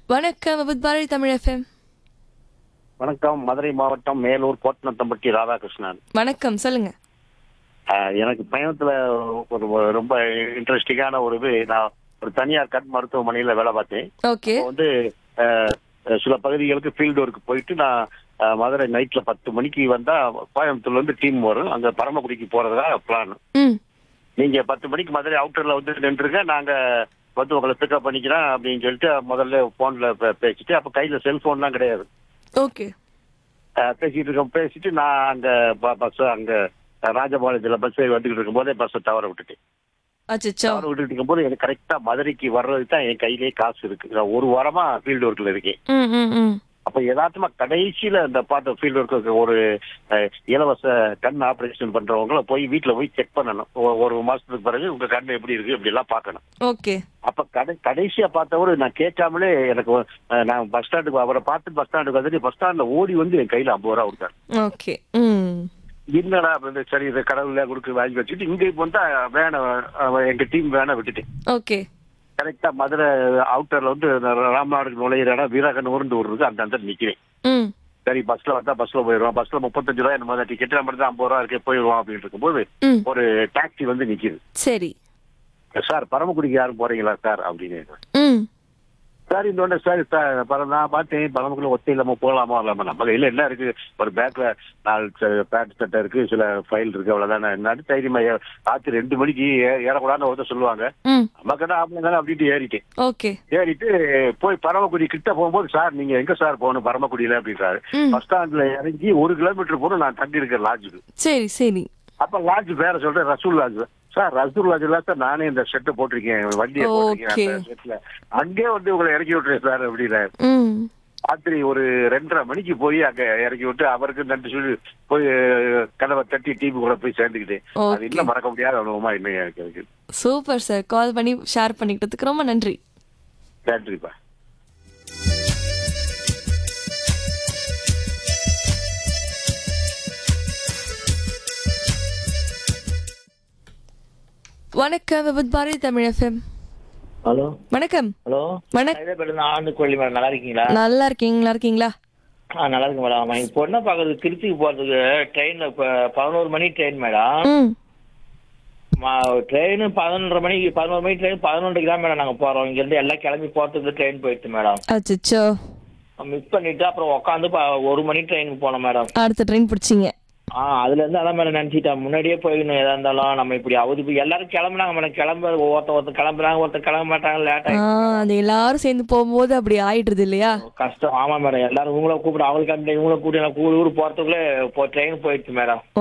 வணக்கம் with Bharathi Tamil FM வணக்கம் மதுரை மாவட்டம் மேலூர் கோட்டனத்தம்பட்டி ராதாகிருஷ்ணன் வணக்கம் சொல்லுங்க ஆஹ் எனக்கு பயணத்துல ஒரு ஒரு ரொம்ப இன்ட்ரெஸ்டிங்கான ஒரு இது நான் ஒரு தனியார் கண் மருத்துவமனையில வேலை பார்த்தேன் ஓகே அப்போ வந்து ஆஹ், சில பகுதிகளுக்கு ஃபீல்டு ஒர்க் போயிட்டு நான் ஆஹ், மதுரை நைட்ல பத்து மணிக்கு வந்தா கோயம்புத்தூர்ல இருந்து டீம் வரும் அங்க பரமக்குடிக்கு போறதா பிளான் ம் நீங்க பத்து மணிக்கு மதுரை அவுட்டர்ல வந்து நின்றுங்க நாங்க வந்து உங்களை பிக்கப் பண்ணிக்கிறோம் அப்படின்னு சொல்லிட்டு முதல்ல போன்ல பேசிட்டு அப்ப கையில செல்போன்லாம் கிடையாது ஓகே அஹ் பேசிட்டு இருக்கோம் பேசிட்டு நான் அங்க பஸ் அங்க ராஜபாளையத்துல பஸ் வந்துகிட்டு இருக்கும் போதே பஸ் தவற விட்டுட்டேன் அச்சச்சோ தவற விட்டுட்டு இருக்கும்போது எனக்கு கரெக்டா மதுரைக்கு வர்றதுக்கு தான் என் கையிலே காசு இருக்கு நான் ஒரு வாரமா ஃபீல்டு ஒர்க்ல இருக்கேன் ம் ம் ம் அப்ப யதார்த்தமா கடைசியில இந்த பாட்டு ஃபீல்டு ஒர்க்கு ஒரு அஹ், இலவச கண் ஆபரேஷன் பண்றவங்கள போய் வீட்டுல போய் செக் பண்ணணும் ஒ- ஒரு மாசத்துக்கு பிறகு உங்க கண் எப்படி இருக்கு இப்படி எல்லாம் பார்க்கணும் ஓகே அப்ப கடை கடைசியா பார்த்தவரு நான் கேட்காமலே எனக்கு அஹ், நான் பஸ் ஸ்டாண்டுக்கு அவரை பார்த்து பஸ் ஸ்டாண்டுக்கு வந்துட்டு பஸ் ஸ்டாண்ட்ல ஓடி வந்து என் கையில ஐம்பது ரூபா கொடுத்தாரு ஓகே ம் என்னடா அப்படின்னு சரி இதை கடவுள கொடுக்க வாங்கி வச்சுட்டு இங்க இப்போ வந்து வேனை அஹ், எங்க டீம் வேனை விட்டுட்டேன் ஓகே கரெக்டா மதுரை அவுட்டர்ல வந்து ராமநாடுக்கு நுழையிற இடம் வீரகன் உருண்டு ஒரு இருக்கு அந்த அந்த நிக்கிறேன் ம் சரி பஸ்ல வந்தா பஸ்ல போயிடுவோம் பஸ்ல முப்பத்தஞ்சு ரூபாய் நம்ம டிக்கெட் நம்பர் தான் ஐம்பது ரூபா இருக்கு போயிடுவோம் அப்படின்னு இருக்கும்போது ம் ஒரு டாக்ஸி வந்து நிக்குது சரி சார் பரமக்குடிக்கு யாரும் போறீங்களா சார் அப்படின்னு ம் சார் இந்த ஒன்று சார் சார் பரம் நான் பார்த்தேன் பரமக்குள்ள ஒத்தை இல்லாம போகலாமா வரலாமா நம்ம கையில என்ன இருக்கு ஒரு பேக்ல நாலு பேண்ட் சட்டை இருக்கு சில ஃபைல் இருக்கு அவ்வளவுதானே நடு தைரியமா ஏ- ராத்திரி ரெண்டு மணிக்கு ஏ- ஏறக்கூடாதுன்னு ஒருத்தர் சொல்லுவாங்க ம் நமக்கு தான் ஆம்பளை தானே அப்படின்ட்டு ஏறிட்டேன் ஓகே ஏறிட்டு போய் பரமக்குடி கிட்ட போகும்போது சார் நீங்க எங்க சார் போகணும் பரமக்குடியில அப்படின்றாரு ம் பஸ் ஸ்டாண்ட்ல இறங்கி ஒரு கிலோமீட்டர் போன நான் தங்கி இருக்கேன் லாட்ஜுக்கு சரி சரி அப்ப லாட்ஜ் பேர சொல்றேன் Rasool lodge sir Rasool lodge sir நானே இந்த செட்டை போட்டிருக்கேன் வண்டியை போட்டிருக்கேன் Okay. அந்த செட்ல அங்கே வந்து உங்களை இறக்கி விட்டுறேன் சார் அப்படின்னு ம் ராத்திரி ஒரு ரெண்டரை மணிக்கு போய் அங்க இறக்கி விட்டு அவருக்கு நன்றி சொல்லி போய் கதவை தட்டி டிவி கூட போய் சேர்ந்துக்கிட்டேன் அது Okay. இன்னும் மறக்க முடியாத அனுபவமா இன்னும் எனக்கு இருக்கு சூப்பர் சார் கால் பண்ணி ஷேர் பண்ணிக்கிட்டதுக்கு ரொம்ப நன்றி நன்றிப்பா வணக்கம் with Bharathi Tamil FM hello வணக்கம் ஹலோ வணக்கம் ஹைதராபாத்ல ஆண்டு கோழி மேடம் நல்லா இருக்கீங்களா நல்லா இருக்கீங்களா இருக்கீங்களா ஆ நல்லா இருக்கு மேடம் என் பொண்ணை பார்க்கறதுக்கு திருச்சிக்கு போகிறதுக்கு ட்ரெயினில் இப்போ பதினோரு மணி ட்ரெயின் மேடம் ம் ட்ரெயின் பதினொன்றரை மணிக்கு பதினோரு மணி ட்ரெயின் பதினொன்றைக்கு தான் மேடம் நாங்கள் போகிறோம் இங்கேருந்து எல்லாம் கிளம்பி போகிறதுக்கு ட்ரெயின் போயிடுச்சு மேடம் அச்சச்சோ மிஸ் பண்ணிட்டு அப்புறம் உட்காந்து ஒரு மணி ட்ரெயினுக்கு போனோம் மேடம் அடுத்த ட்ரெயின் பிடிச்சிங்க ஆ அதுலேருந்து அதான் மேடம் நினச்சிட்டேன் முன்னாடியே போயிடணும் எதா இருந்தாலும் நம்ம இப்படி அவுது போய் எல்லாரும் கிளம்புனாங்க மேடம் கிளம்ப ஒருத்தர் ஒருத்தர் கிளம்புறாங்க ஒருத்தர் கிளம்ப மாட்டாங்க லேட் ஆ ஆகி அது எல்லாரும் சேர்ந்து போகும்போது அப்படி ஆயிடுது இல்லையா கஷ்டம் ஆமாம் மேடம் எல்லாரும் உங்களை கூப்பிட்டு அவங்களுக்கு அந்த இவங்களை கூப்பிட்டு நான் கூடு ஊர் போகிறதுக்குள்ளே இப்போ ட்ரெயின் போயிடுச்சு மேடம்